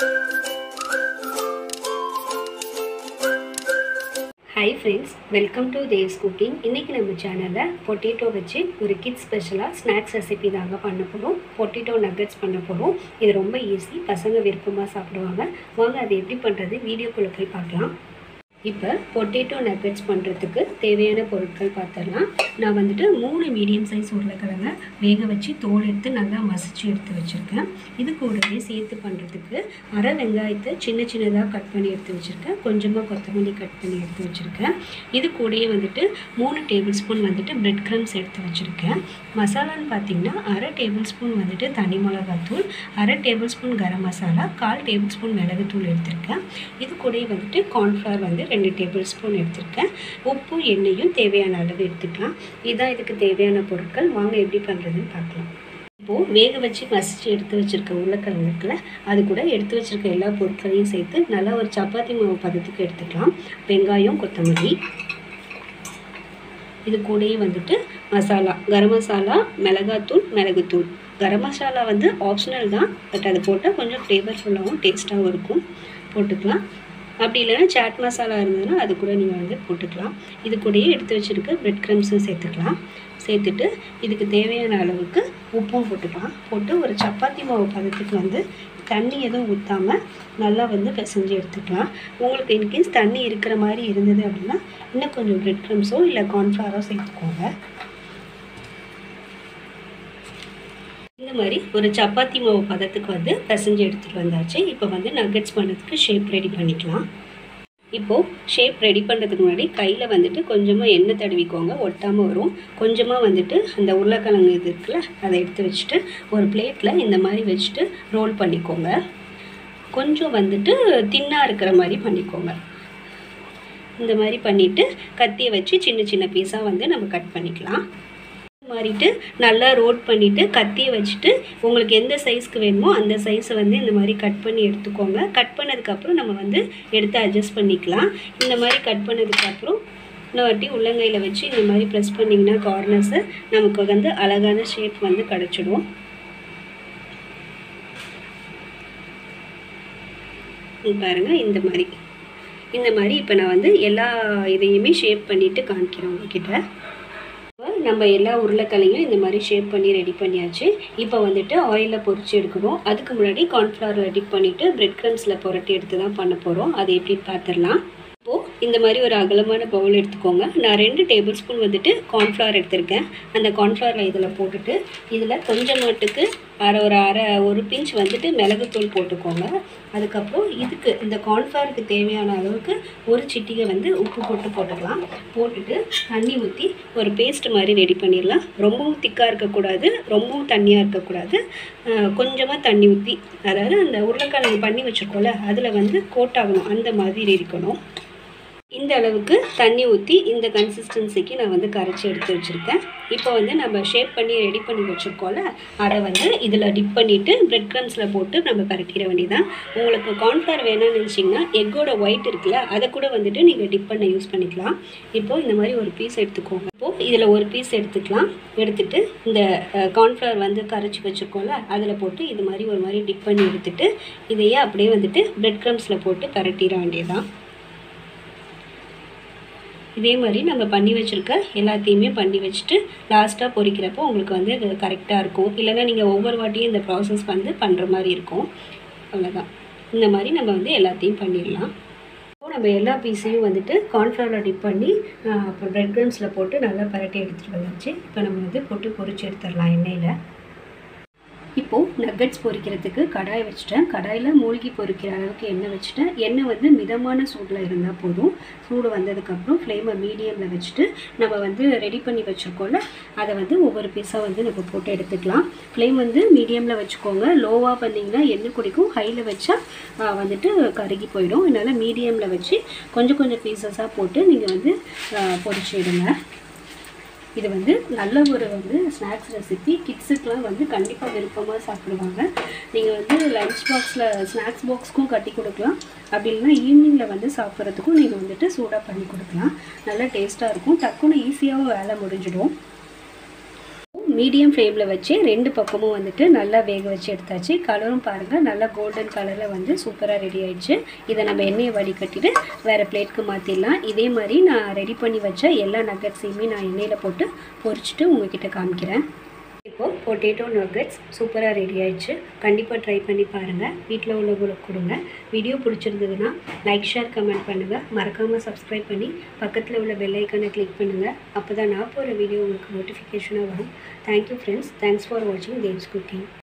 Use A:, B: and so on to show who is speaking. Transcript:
A: hi friends welcome to Dev's cooking இன்றைக்கி நம்ம சேனலில் பொட்டேட்டோ வச்சு ஒரு கிட்ஸ் ஸ்பெஷலாக ஸ்நாக்ஸ் ரெசிபி தாங்க பண்ண போகிறோம் பொட்டேட்டோ நக்கட்ஸ் பண்ண போகிறோம் இது ரொம்ப ஈஸி பசங்க விருப்பமாக சாப்பிடுவாங்க வாங்க அது எப்படி பண்ணுறது வீடியோக்குள்ளே போய் பார்க்கலாம் இப்போ பொட்டேட்டோ நக்கட்ஸ் பண்ணுறதுக்கு தேவையான பொருட்கள் பார்த்துடலாம் நான் வந்துட்டு மூணு மீடியம் சைஸ் உருளைக்கிழங்க வேக வச்சு தோல் எடுத்து நல்லா மசிச்சு எடுத்து வச்சுருக்கேன் இது கூடவே சேர்த்து பண்ணுறதுக்கு அரை வெங்காயத்தை சின்ன சின்னதாக கட் பண்ணி எடுத்து வச்சுருக்கேன் கொஞ்சமாக கொத்தமல்லி கட் பண்ணி எடுத்து வச்சுருக்கேன் இது கூடயே வந்துட்டு மூணு டேபிள் ஸ்பூன் வந்துட்டு பிரெட் க்ரம்ஸ் எடுத்து வச்சுருக்கேன் மசாலான்னு பார்த்தீங்கன்னா அரை டேபிள் ஸ்பூன் வந்துட்டு தனி மிளகாத்தூள் அரை டேபிள் ஸ்பூன் கரம் மசாலா கால் டேபிள் ஸ்பூன் மிளகுத்தூள் எடுத்திருக்கேன் இது கூடயே வந்துட்டு கார்ன்ஃப்ளவர் வந்து ரெண்டு டேபிள் ஸ்பூன் எடுத்திருக்கேன் உப்பு எண்ணெயும் தேவையான அளவு எடுத்துக்கலாம் இதுதான் இதுக்கு தேவையான பொருட்கள் வாங்க எப்படி பண்ணுறதுன்னு பார்க்கலாம் இப்போது வேக வச்சு மசிச்சு எடுத்து வச்சுருக்க உருளைக்கிழங்குல அது கூட எடுத்து வச்சுருக்க எல்லா பொருட்களையும் சேர்த்து நல்லா ஒரு சப்பாத்தி மாவு பதத்துக்கு எடுத்துக்கலாம் வெங்காயம் கொத்தமல்லி இது கூடயே வந்துட்டு மசாலா கரம் மசாலா மிளகாத்தூள் மிளகுத்தூள் கரம் மசாலா வந்து ஆப்ஷனல் தான் பட் அது போட்டால் கொஞ்சம் ஃப்ளேவர்ஃபுல்லாகவும் டேஸ்ட்டாகவும் இருக்கும் போட்டுக்கலாம் அப்படி இல்லைன்னா சாட் மசாலா இருந்ததுன்னா அது கூட நீங்கள் வந்து போட்டுக்கலாம் இது கூடயே எடுத்து வச்சுருக்க பிரெட் க்ரம்ஸும் சேர்த்துக்கலாம் சேர்த்துட்டு இதுக்கு தேவையான அளவுக்கு உப்பும் போட்டுக்கலாம் போட்டு ஒரு சப்பாத்தி மாவு பதத்துக்கு வந்து தண்ணி எதுவும் ஊற்றாமல் நல்லா வந்து பிசைஞ்சு எடுத்துக்கலாம் உங்களுக்கு இன்கேஸ் தண்ணி இருக்கிற மாதிரி இருந்தது அப்படின்னா இன்னும் கொஞ்சம் பிரெட் க்ரம்ஸோ இல்லை கார்ன்ஃப்ளவரோ சேர்த்துக்கோங்க இந்த மாதிரி ஒரு சப்பாத்தி மாவு பதத்துக்கு வந்து பிசைஞ்சு எடுத்துகிட்டு வந்தாச்சு இப்போ வந்து நக்கட்ஸ் பண்ணுறதுக்கு ஷேப் ரெடி பண்ணிக்கலாம் இப்போது ஷேப் ரெடி பண்ணுறதுக்கு முன்னாடி கையில் வந்துட்டு கொஞ்சமாக எண்ணெய் தடவிக்கோங்க ஒட்டாமல் வரும் கொஞ்சமாக வந்துட்டு அந்த உருளைக்கிழங்கு இது இருக்குல்ல அதை எடுத்து வச்சுட்டு ஒரு பிளேட்டில் இந்த மாதிரி வச்சுட்டு ரோல் பண்ணிக்கோங்க கொஞ்சம் வந்துட்டு தின்னாக இருக்கிற மாதிரி பண்ணிக்கோங்க இந்த மாதிரி பண்ணிவிட்டு கத்தியை வச்சு சின்ன சின்ன பீஸாக வந்து நம்ம கட் பண்ணிக்கலாம் மாறிட்டு நல்லா ரோட் பண்ணிவிட்டு கத்தியை வச்சுட்டு உங்களுக்கு எந்த சைஸ்க்கு வேணுமோ அந்த சைஸை வந்து இந்த மாதிரி கட் பண்ணி எடுத்துக்கோங்க கட் பண்ணதுக்கப்புறம் நம்ம வந்து எடுத்து அட்ஜஸ்ட் பண்ணிக்கலாம் இந்த மாதிரி கட் பண்ணதுக்கப்புறம் இன்னொரு வாட்டி உள்ளங்கையில் வச்சு இந்த மாதிரி ப்ரெஸ் பண்ணிங்கன்னா கார்னர்ஸு நமக்கு வந்து அழகான ஷேப் வந்து கிடச்சிடும் பாருங்கள் இந்த மாதிரி இந்த மாதிரி இப்போ நான் வந்து எல்லா இதையுமே ஷேப் பண்ணிவிட்டு காமிக்கிறேன் உங்ககிட்ட நம்ம எல்லா உருளைக்கிழையும் இந்த மாதிரி ஷேப் பண்ணி ரெடி பண்ணியாச்சு இப்போ வந்துட்டு ஆயிலில் பொரிச்சு எடுக்கணும் அதுக்கு முன்னாடி கார்ன்ஃப்ளவர் ரெடி பண்ணிவிட்டு பிரெட் க்ரம்ஸில் புரட்டி எடுத்து தான் பண்ண போகிறோம் அது எப்படின்னு பார்த்துடலாம் இப்போது இந்த மாதிரி ஒரு அகலமான பவுல் எடுத்துக்கோங்க நான் ரெண்டு டேபிள் ஸ்பூன் வந்துட்டு கார்ன்ஃப்ளவர் எடுத்திருக்கேன் அந்த கார்ன்ஃப்ளவரை இதில் போட்டுட்டு இதில் கொஞ்சம் மட்டுக்கு அரை ஒரு அரை ஒரு பிஞ்ச் வந்துட்டு மிளகுத்தூள் போட்டுக்கோங்க அதுக்கப்புறம் இதுக்கு இந்த கார்ன்ஃப்ளவருக்கு தேவையான அளவுக்கு ஒரு சிட்டிகை வந்து உப்பு போட்டு போட்டுக்கலாம் போட்டுட்டு தண்ணி ஊற்றி ஒரு பேஸ்ட் மாதிரி ரெடி பண்ணிடலாம் ரொம்பவும் திக்காக இருக்கக்கூடாது ரொம்பவும் தண்ணியாக இருக்கக்கூடாது கொஞ்சமாக தண்ணி ஊற்றி அதாவது அந்த உருளைக்கிழங்கு பண்ணி வச்சுருக்கோம்ல அதில் வந்து கோட்டாகணும் அந்த மாதிரி இருக்கணும் இந்த அளவுக்கு தண்ணி ஊற்றி இந்த கன்சிஸ்டன்சிக்கு நான் வந்து கரைச்சி எடுத்து வச்சுருக்கேன் இப்போ வந்து நம்ம ஷேப் பண்ணி ரெடி பண்ணி வச்சுருக்கோம்ல அதை வந்து இதில் டிப் பண்ணிவிட்டு பிரெட் க்ரம்ஸில் போட்டு நம்ம பரட்டிட வேண்டியதான் உங்களுக்கு கார்ன்ஃப்ளவர் வேணும்னு நினச்சிங்கன்னா எக்கோட ஒயிட் இருக்குல்ல அதை கூட வந்துட்டு நீங்கள் டிப் பண்ண யூஸ் பண்ணிக்கலாம் இப்போது இந்த மாதிரி ஒரு பீஸ் எடுத்துக்கோங்க இப்போது இதில் ஒரு பீஸ் எடுத்துக்கலாம் எடுத்துகிட்டு இந்த கார்ன்ஃப்ளவர் வந்து கரைச்சி வச்சுருக்கோம்ல அதில் போட்டு இது மாதிரி ஒரு மாதிரி டிப் பண்ணி எடுத்துகிட்டு இதையே அப்படியே வந்துட்டு பிரெட் க்ரம்ஸில் போட்டு பரட்டிட வேண்டியதான் இதே மாதிரி நம்ம பண்ணி வச்சுருக்க எல்லாத்தையுமே பண்ணி வச்சுட்டு லாஸ்ட்டாக பொரிக்கிறப்போ உங்களுக்கு வந்து இது கரெக்டாக இருக்கும் இல்லைன்னா நீங்கள் ஒவ்வொரு வாட்டியும் இந்த ப்ராசஸ் வந்து பண்ணுற மாதிரி இருக்கும் அவ்வளோதான் இந்த மாதிரி நம்ம வந்து எல்லாத்தையும் பண்ணிடலாம் இப்போ நம்ம எல்லா பீஸையும் வந்துட்டு கார்ன்ஃப்ளவரில் டிப் பண்ணி அப்புறம் பிரெட் க்ரம்ஸில் போட்டு நல்லா பரட்டி எடுத்துகிட்டு வந்தாச்சு இப்போ நம்ம வந்து போட்டு பொரிச்சு எடுத்துடலாம் எண்ணெயில் இப்போது நக்கட்ஸ் பொரிக்கிறதுக்கு கடாய் வச்சுட்டேன் கடாயில் மூழ்கி பொரிக்கிற அளவுக்கு எண்ணெய் வச்சுட்டேன் எண்ணெய் வந்து மிதமான சூடில் இருந்தால் போதும் சூடு வந்ததுக்கப்புறம் ஃப்ளேமை மீடியமில் வச்சுட்டு நம்ம வந்து ரெடி பண்ணி வச்சுருக்கோம்ல அதை வந்து ஒவ்வொரு பீஸாக வந்து நம்ம போட்டு எடுத்துக்கலாம் ஃப்ளேம் வந்து மீடியமில் வச்சுக்கோங்க லோவாக பண்ணிங்கன்னா எண்ணெய் குடிக்கும் ஹையில் வச்சா வந்துட்டு கருகி போயிடும் அதனால் மீடியமில் வச்சு கொஞ்சம் கொஞ்சம் பீசஸாக போட்டு நீங்கள் வந்து பொரிச்சிடுங்க இது வந்து நல்ல ஒரு வந்து ஸ்நாக்ஸ் ரெசிபி கிட்ஸுக்கெலாம் வந்து கண்டிப்பாக விருப்பமாக சாப்பிடுவாங்க நீங்கள் வந்து லஞ்ச் பாக்ஸில் ஸ்நாக்ஸ் பாக்ஸ்க்கும் கட்டி கொடுக்கலாம் அப்படி இல்லைன்னா ஈவினிங்கில் வந்து சாப்பிட்றதுக்கும் நீங்கள் வந்துட்டு சூடாக பண்ணி கொடுக்கலாம் நல்லா டேஸ்ட்டாக இருக்கும் டக்குன்னு ஈஸியாகவும் வேலை முடிஞ்சிடும் மீடியம் ஃப்ளேமில் வச்சு ரெண்டு பக்கமும் வந்துட்டு நல்லா வேக வச்சு எடுத்தாச்சு கலரும் பாருங்கள் நல்லா கோல்டன் கலரில் வந்து சூப்பராக ரெடி ஆயிடுச்சு இதை நம்ம எண்ணெயை வடிகட்டிட்டு வேறு பிளேட்க்கு மாற்றிடலாம் இதே மாதிரி நான் ரெடி பண்ணி வச்ச எல்லா நகட்ஸையுமே நான் எண்ணெயில் போட்டு பொரிச்சிட்டு உங்ககிட்ட காமிக்கிறேன் இப்போது பொட்டேட்டோ நகட்ஸ் சூப்பராக ரெடி ஆயிடுச்சு கண்டிப்பாக ட்ரை பண்ணி பாருங்கள் வீட்டில் உள்ளவங்களுக்கு கொடுங்க வீடியோ பிடிச்சிருந்ததுன்னா லைக் ஷேர் கமெண்ட் பண்ணுங்கள் மறக்காமல் சப்ஸ்கிரைப் பண்ணி பக்கத்தில் உள்ள பெல் ஐக்கனை கிளிக் பண்ணுங்கள் அப்போ தான் நான் போகிற வீடியோ உங்களுக்கு நோட்டிஃபிகேஷனாக வரும் தேங்க்யூ ஃப்ரெண்ட்ஸ் தேங்க்ஸ் ஃபார் வாட்சிங் தேவ்ஸ் குக்கிங்